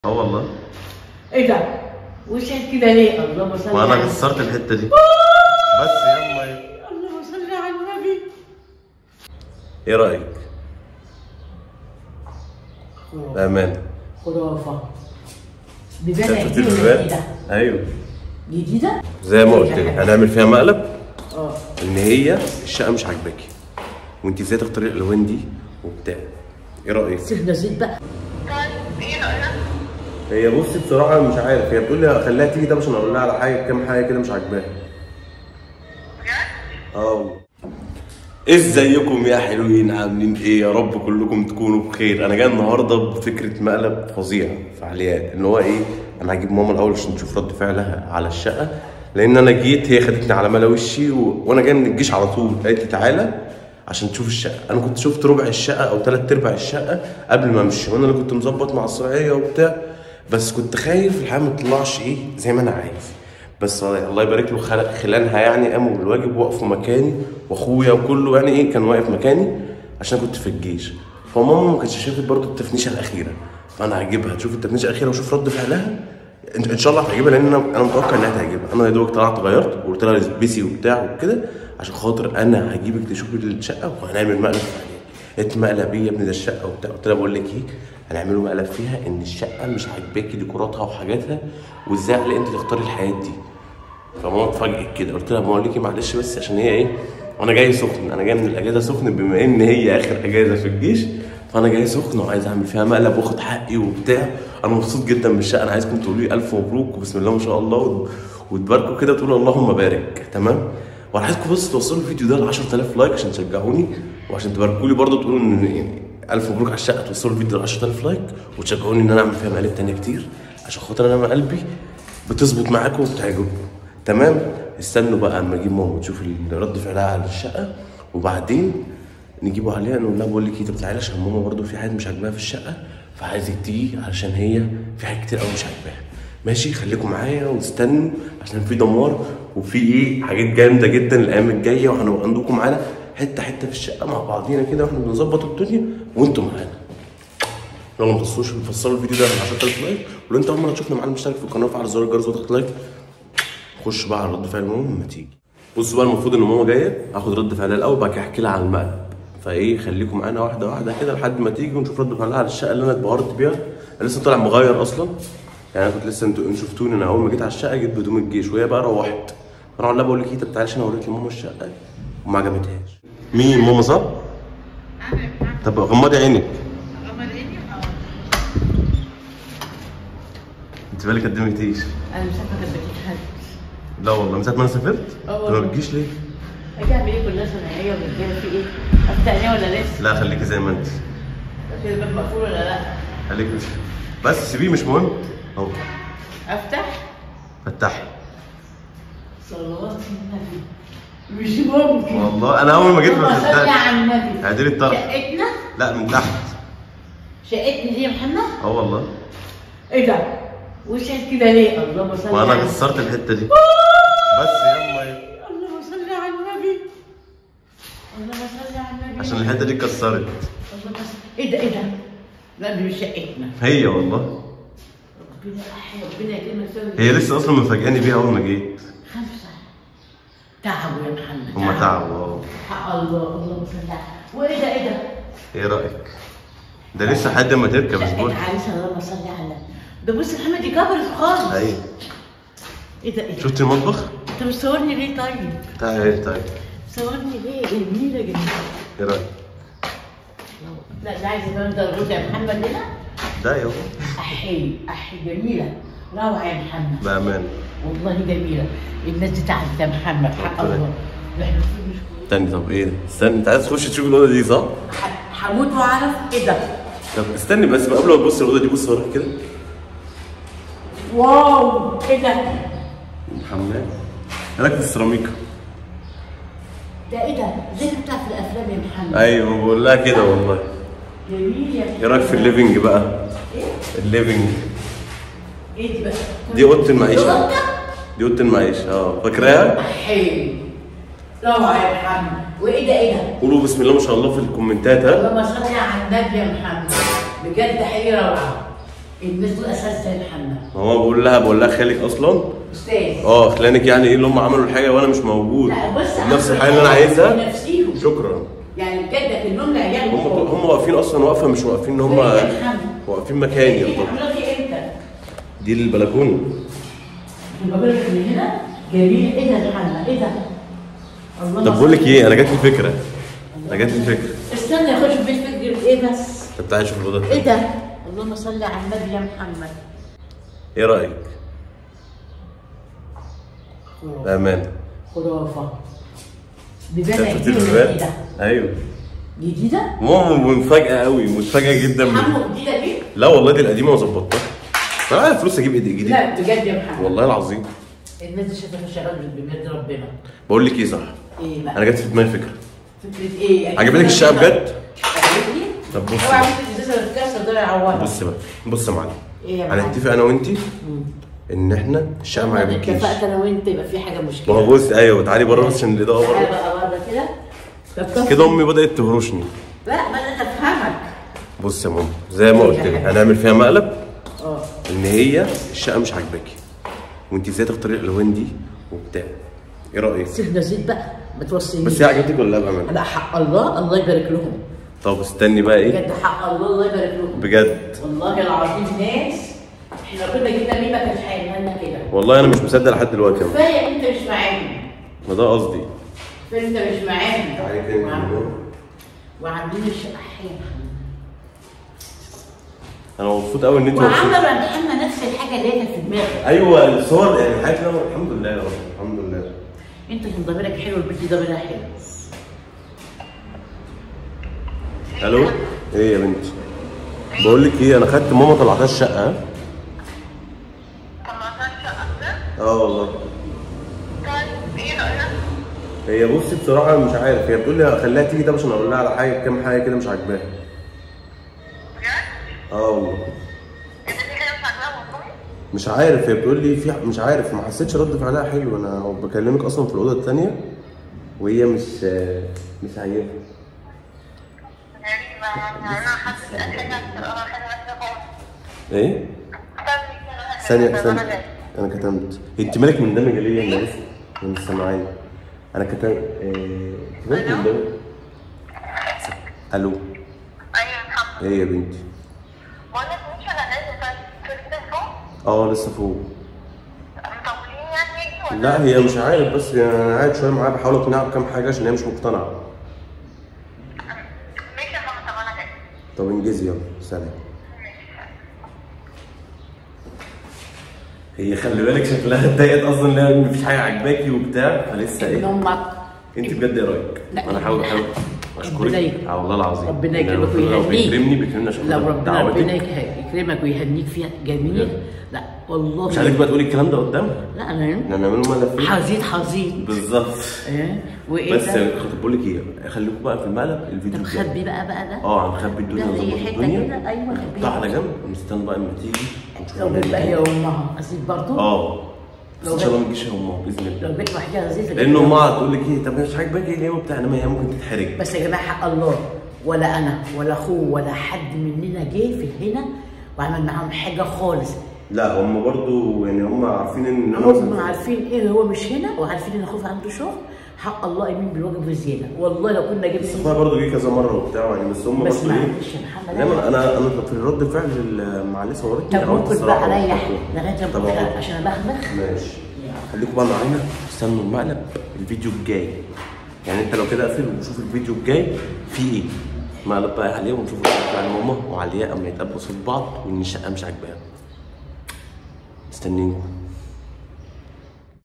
اه والله ايه ده؟ وشك كده ليه؟ اللهم صل ما انا على كسرت الحته دي بس يلا يلا. اللهم صل على النبي ايه رايك بامان خرافة بيبان شفت قديمة البيبان جديدة ايوه جديدة؟ زي ما قلت لك هنعمل فيها مقلب اه ان هي الشقه مش عاجباكي وانت ازاي تختاري الالوان دي وبتاع ايه رايك سيبنا زيت بقى هي بصي بصراحه مش عارف هي بتقول لي خليها تيجي ده عشان اقول لها على حاجه كام حاجه كده مش عاجباها اه ازيكم يا حلوين عاملين ايه يا رب كلكم تكونوا بخير انا جاي النهارده بفكره مقلب فظيع في علياء ان هو ايه انا هجيب ماما الاول عشان تشوف رد فعلها على الشقه لان انا جيت هي خدتني على ملا وشي و... وانا جاي من الجيش على طول قالت لي تعالى عشان تشوف الشقه انا كنت شفت ربع الشقه او ثلاث ارباع الشقه قبل ما امشي وانا اللي كنت مظبط مع الصناعيه وبتاع بس كنت خايف الحاجه ما تطلعش ايه زي ما انا عايز بس الله يبارك له خلق خلانها يعني قاموا بالواجب وقفوا مكاني واخويا وكله يعني ايه كان واقف مكاني عشان كنت في الجيش فماما ما كانتش شافت برضو التفنيشه الاخيره فانا هجيبها تشوف التفنيشه الاخيره واشوف رد فعلها ان إن شاء الله هتعجبها لان انا انا متوقع انها تعجبها انا يا دوبك طلعت غيرت وقلت لها البسي وبتاع وكده عشان خاطر انا هجيبك تشوفي الشقه وهنعمل مقلب عليها قالت مقلب ايه يا ابني ده الشقه وبتاع قلت لها بقول لك ايه هنعمله مقلب فيها ان الشقه مش عاجباكي ديكوراتها وحاجاتها وازاي على انت تختاري الحياه دي فماما اتفاجئت كده قلت لها بقول لك إيه، معلش بس عشان هي ايه وانا جاي سخن انا جاي من الاجازه سخن بما ان هي اخر اجازه في الجيش فانا جاي سخن وعايز اعمل فيها مقلب واخد حقي وبتاع انا مبسوط جدا بالشقه انا عايزكم تقولوا لي الف مبروك وبسم الله ما شاء الله وت- وتباركوا كده وتقولوا اللهم بارك تمام وانا عايزكم بس توصلوا الفيديو ده ل 10000 لايك عشان تشجعوني وعشان تباركوا لي برضه تقولوا ان يعني الف مبروك على الشقه توصلوا الفيديو ل 10000 لايك وتشجعوني ان انا اعمل فيها مقالب تانية كتير عشان خاطر انا من قلبي بتظبط معاكم وبتعجبكم تمام استنوا بقى اما اجيب ماما تشوف رد فعلها على الشقه وبعدين نجيبوا عليها نقول لها بقول لك ايه طب تعالي عشان ماما برضو في حاجات مش عاجباها في الشقه فعايزك تيجي علشان هي في حاجات كتير قوي مش عاجباها ماشي خليكم معايا واستنوا عشان في دمار وفي ايه حاجات جامده جدا الايام الجايه وهنبقى عندكم معانا حته حته في الشقه مع بعضينا كده واحنا بنظبط الدنيا وانتم معانا يلا ما تنسوش نفصلوا الفيديو ده ل 10000 لايك ولو انت اول مره تشوفنا معانا مشترك في القناه وفعل زر الجرس وتحط لايك خش بقى على رد فعل ماما لما تيجي بصوا بقى المفروض ان ماما جايه اخد رد فعلها الاول بعد كده احكي لها عن المقلب فايه خليكم معانا واحده واحده كده لحد ما تيجي ونشوف رد فعلها على الشقه اللي انا اتبهرت بيها انا لسه طالع مغير اصلا يعني انا كنت لسه انتوا انتوا شفتوني انا اول ما جيت على الشقه جيت بدوم الجيش وهي بقى روحت فانا اقول لها بقول لك ايه طب تعالي عشان اوريك لماما الشقه وما عجبتهاش مين ماما صح؟ طب غمضي عينك انت بالك قد ايه ما جيتيش انا مش عارفه كانت بتتحد لا والله من ساعه ما انا سافرت اه انت ما والله. بتجيش ليه؟ اجي اعمل ايه كلها صناعيه ورجاله في ايه؟ افتح عينيا ولا لسه؟ لا خليكي زي ما انت كده الباب مقفول ولا لا؟ خليكي بس سيبيه مش مهم اهو افتح فتحي صلوات النبي مش ممكن والله انا اول ما جيت ما اللهم صل صدقت على النبي اعدلي الطرف شقتنا لا من تحت شقتنا دي يا محمد اه والله ايه ده؟ وشك كده ليه؟ اللهم صل ما على انا كسرت الحته دي بس يلا يلا. اللهم صل على النبي اللهم صل على النبي عشان الحته دي اتكسرت اللهم صل- ايه ده ايه ده؟ لا دي مش شقتنا هي والله ربنا احيا ربنا يكرمك سوي هي لسه اصلا مفاجئاني بيها اول ما جيت خمسة تعبوا يا محمد هما تعبوا اه حق الله اللهم صل على وايه ده ايه ده؟ ايه رايك؟ ده لسه لحد ما تركب اسبوع العريسه اللهم صل على النبي ده بص يا محمد دي كبرت خالص ايوه ايه ده ايه ده؟ شفت المطبخ؟ انت مصورني ليه طيب؟ تعالي تعالي صورني ليه؟ جميله جميله ايه رايك؟ لا ده عايز يبقى انت الغدا يا محمد هنا ده يابا احي احي جميله روعه يا محمد بامان والله جميله الناس دي تعبت يا محمد حق ربنا الله لا، احنا المفروض نشكر. استني طب ايه ده؟ استني انت عايز تخش تشوف الاوضه دي صح؟ ح- هموت واعرف ايه ده؟ طب استني بس بقى قبل ما تبص الاوضه دي بص وراك كده واو ايه ده؟ الحمام ايه رايك في السيراميكا؟ ده ايه ده؟ زي اللي بتاع في الافلام يا محمد ايوه بقول لها كده والله جميل يا ايه رايك في الليفنج بقى؟ ايه؟ الليفنج ايه دي بقى؟ دي اوضه المعيشه أوضة؟ دي اوضه المعيشه اه فاكراها؟ احي روعه يا محمد وايه ده ايه ده؟ قولوا بسم الله ما شاء الله في الكومنتات ها اللهم صل على النبي يا محمد بجد حقيقي روعه الناس دول اساس زي محمد ما هو بقول لها بقول لها خالك اصلا استاذ اه خلانك يعني ايه اللي هم عملوا الحاجه وانا مش موجود لا بص نفس الحاجه اللي انا عايزها نفسيهم شكرا يعني بجد انهم لا هم يعملوا هم واقفين اصلا واقفه مش واقفين ان هم واقفين مكاني ايه يا عامله دي امتى؟ دي البلكونه بقول لك من هنا جميل ايه ده يا محمد ايه ده؟ الله طب بقول لك ايه انا جات لي فكره انا جات لي فكره استنى يخش في البيت فكر ايه بس؟ طب تعالى شوف الاوضه ايه التانية. ده؟ اللهم صل على النبي يا محمد ايه رايك خرافه بامان خرافه بيبان شفت جديده البيبان جديده ايوه جديده؟ ماما مفاجاه قوي متفاجئه جدا من حمو جديده دي؟ لا والله دي القديمه وظبطتها انا عارف فلوس اجيب ايدي جديد لا بجد يا محمد والله العظيم الناس دي شايفه شغال بجد ربنا بقول لك ايه صح ايه بقى؟ انا جات في دماغي فكره فكره ايه؟ عجبتك الشقه بجد عجبتني؟ طب بص اوعى ممكن الازازه تتكسر دول يعورها بص بقى بص يا معلم ايه يا معلم؟ هنتفق انا وانتي ان احنا الشقه ما عجبتكيش اتفقت انا وانت يبقى في حاجه ما مشكله هو بص ايوه تعالي بره بس عشان الاضاءه تعالى بره بقى بره كده طب كده امي بدات تهرشني لا بدات افهمك بص يا ماما زي ما قلت لك هنعمل فيها مقلب اه ان هي الشقه مش عاجباكي وانت ازاي تختاري الالوان دي وبتاع ايه رايك سيبنا زيت بقى ما توصينيش بس هي عجبتك ولا لا بامانه لا حق الله الله يبارك لهم طب استني بقى ايه بجد حق الله الله يبارك لهم بجد والله العظيم ناس احنا لو كنا جبنا مين ما كانش هيعمل لنا كده والله انا مش مصدق لحد دلوقتي يا ماما. كفايه انت مش معاهم ما ده قصدي كفايه انت مش معاهم تعالي كده وعم- وعاملين الشقه حلوه انا مبسوط قوي ان انت مبسوطه وعملوا يا محمد نفس الحاجه اللي هي كانت في دماغك ايوه الصور يعني الحاجات اللي أنا- الحمد لله يا رب الحمد لله انت كان ضميرك حلو البنت دي ضميرها حلو الو ايه يا بنتي بقول لك ايه انا خدت ماما طلعتها الشقه ها؟ اه والله هي بصي بصراحه مش عارف هي بتقول لي خليها تيجي ده عشان اقول لها على حاجه كام حاجه كده مش عاجباها اه والله مش عارف هي بتقول لي في مش عارف ما حسيتش رد فعلها حلو انا بكلمك اصلا في الاوضه الثانيه وهي مش مش عايزه ايه ثانيه ثانيه انا كتمت انت مالك مندمجه ليه يا ناس مش سامعاني انا كتمت إيه... أنت مالك مندمجه الو ايه يا بنتي اه لسه فوق لا هي مش عارف بس انا قاعد شويه معاها بحاول اقنعها بكام حاجه عشان هي مش مقتنعه طب انجزي يلا سلام هي خلي بالك شكلها اتضايقت اصلا ان هي مفيش حاجه عاجباكي وبتاع فلسه ابن ايه امك انت بجد ايه رايك؟ لا. انا هحاول احاول ربنا اشكرك يك- اه والله العظيم ربنا إن يكرمك ربنا لو ويهنيك بيكرمني بيكرمني عشان لو خاطر ربنا دعوتك. ربنا يك- يكرمك ويهنيك فيها جميل بجد. لا والله مش عايزك بقى تقولي الكلام ده قدام لا انا احنا هنعمله مقلب فيه حزيد حزيد بالظبط ايه وايه بس ده؟ كنت بقول لك ايه خليكم بقى في المقلب الفيديو طب الجاي. خبي بقى بقى ده اه هنخبي الدنيا ده هي ونظبط حتة الدنيا كده، أيوة، خبيها. نحطها على جنب ونستنى بقى اما تيجي ونشوف لو هنعمل جت بقى إيه. هي وامها اسيب برضه اه بس لو ان شاء الله جت- ما تجيش هي امها باذن الله لو جت لوحدها لذيذه لان امها هتقول لك ايه طب مش عاجباكي ليه وبتاع انما هي ممكن تتحرج بس يا جماعه حق الله ولا انا ولا اخوه ولا حد مننا جه في هنا وعمل معاهم حاجه خالص لا هم برضو يعني هم عارفين ان انا هم مثلا عارفين ايه هو مش هنا وعارفين ان اخوه عنده شغل حق الله يمين بالواجب والزياده والله لو كنا جبنا اخويا برضه جه كذا مره وبتاع يعني بس هم بس برضه ايه معلش يا محمد انما انا انا في رد الفعل اللي مع اللي صورتني طب أنا قلت ممكن الصراحة بقى اريح برضه. لغايه طب لما أهو. عشان ابخبخ ماشي خليكم بقى معانا استنوا المقلب الفيديو الجاي يعني انت لو كده اقفل وشوف الفيديو الجاي فيه ايه مقلب بقى عليه ونشوف الفيديو على ماما وعلياء اما يتقابلوا صوت بعض وان الشقه مش عاجباها مستنيينكم